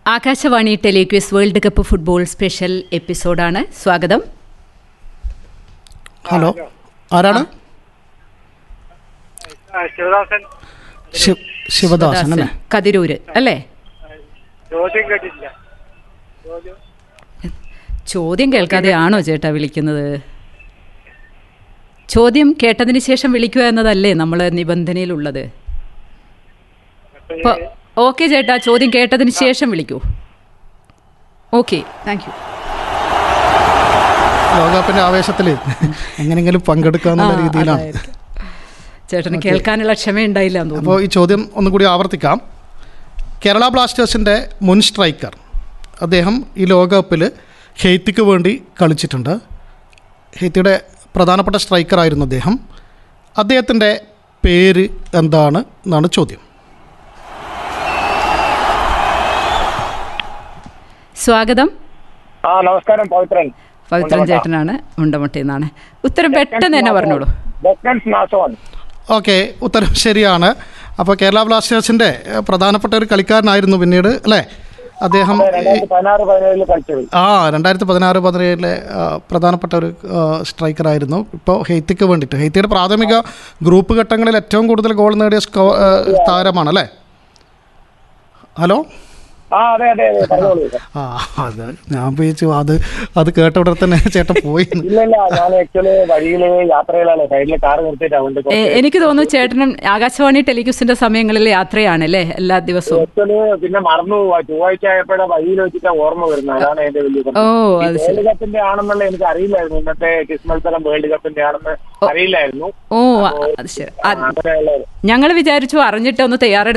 Akashvani telequiz world cup football special എപ്പിസോഡാണ് സ്വാഗതം hello ആരാണ് ആ, ശിവദാസൻ ശിവ് ശിവദാസൻ അല്ലേ കതിരൂര് അല്ലേ ചോദ്യം കേട്ടില്ല ചോദ്യം ചോദ്യം കേൾക്കാതെ ആണോ ചേട്ടാ വിളിക്കുന്നത് ചോദ്യം കേട്ടതിന് ശേഷം വിളിക്കുക എന്നതല്ലേ നമ്മൾ നിബന്ധനയിലുള്ളത് അപ്പോൾ ഓക്കെ ചേട്ടാ ചോദ്യം കേട്ടതിന് ശേഷം വിളിക്കൂ ഓക്കെ താങ്ക് യു ലോകകപ്പിന്റെ ആവേശത്തിൽ എങ്ങനെയെങ്കിലും പങ്കെടുക്കാന്നുള്ള രീതിയിലാണ് ചേട്ടന് കേൾക്കാനുള്ള ക്ഷമയുണ്ടായില്ല എന്ന് തോന്നുന്നു അപ്പോൾ ഈ ചോദ്യം ഒന്നും കൂടി ആവർത്തിക്കാം കേരള ബ്ലാസ്റ്റേഴ്സിൻ്റെ മുൻ സ്ട്രൈക്കർ അദ്ദേഹം ഈ ലോകകപ്പിൽ ഹെയ്ത്തിക്ക് വേണ്ടി കളിച്ചിട്ടുണ്ട് ഹെയ്ത്തിയുടെ പ്രധാനപ്പെട്ട സ്ട്രൈക്കറായിരുന്നു അദ്ദേഹം അദ്ദേഹത്തിൻ്റെ പേര് എന്താണ് എന്നാണ് ചോദ്യം സ്വാഗതം ആ നമസ്കാരം പവിത്രൻ പവിത്രൻ ചേട്ടനാണ് ഉണ്ടമുട്ടയിൽ നിന്നാണ് ഉത്തരം പെട്ടെന്ന് തന്നെ പറഞ്ഞോളൂ ഡെക്കൻസ് നാസോൺ ഓക്കെ ഉത്തരം ശരിയാണ് അപ്പോൾ കേരള ബ്ലാസ്റ്റേഴ്സിൻ്റെ ഏഹ്, പ്രധാനപ്പെട്ട ഒരു കളിക്കാരനായിരുന്നു പിന്നീട് അല്ലേ അദ്ദേഹം ഈ- രണ്ടായിരത്തി പതിനാറ് പതിനേഴില് കളിച്ചത് ആ രണ്ടായിരത്തി പതിനാറ് പതിനേഴിലെ ആ, പ്രധാനപ്പെട്ട ഒരു സ്ട്രൈക്കറായിരുന്നു ഇപ്പോൾ ഹെയ്ത്തിക്ക് വേണ്ടിയിട്ട് ഹെയ്ത്തിയുടെ പ്രാഥമിക ഗ്രൂപ്പ് ഘട്ടങ്ങളിൽ ഏറ്റവും കൂടുതൽ ഗോൾ നേടിയ സ്കോ ആ, താരമാണ് അല്ലേ ഹലോ ആ അതെ അതെ അതെ പറഞ്ഞോളൂ ആ അത് ഞാൻ ഉപയോഗിച്ചു അത് അത് കേട്ട ഉടനെ തന്നെ ചേട്ടൻ പോയി എന്ന്. ഇല്ല ഇല്ല ഞാൻ ആക്ച്വലി വഴിയില് യാത്രയിലാണ് സൈഡിൽ കാർ നിർത്തിയിട്ട് അതുകൊണ്ട് എ- എനിക്ക് തോന്നുന്നു ചേട്ടനും ആകാശവാണി ടെലിക്യൂസിന്റെ സമയങ്ങളിൽ യാത്രയാണ് അല്ലേ എല്ലാ ദിവസവും ആക്ച്വലി പിന്നെ മറന്നു പോവാ ചൊവ്വാഴ്ച ആയപ്പോഴാ വഴിയിൽ വെച്ചിട്ടാ ഓർമ്മ വരുന്നത് അതാണ് എന്റെ വലിയ ഓ പ്രശ്നം. ഈ അത് ശരി വേൾഡ് കപ്പിന്റെ ആണെന്നുള്ള എനിക്ക് അറിയില്ലായിരുന്നു ഇന്നത്തെ ക്രിസ് മത്സരം വേൾഡ് കപ്പിന്റെ ആണെന്ന് അറിയില്ലായിരുന്നു ഓ അത് ശരി അങ്ങനെയുള്ള ഞങ്ങൾ വിചാരിച്ചു അറിഞ്ഞിട്ട് ഒന്ന് തയ്യാറെടുത്ത്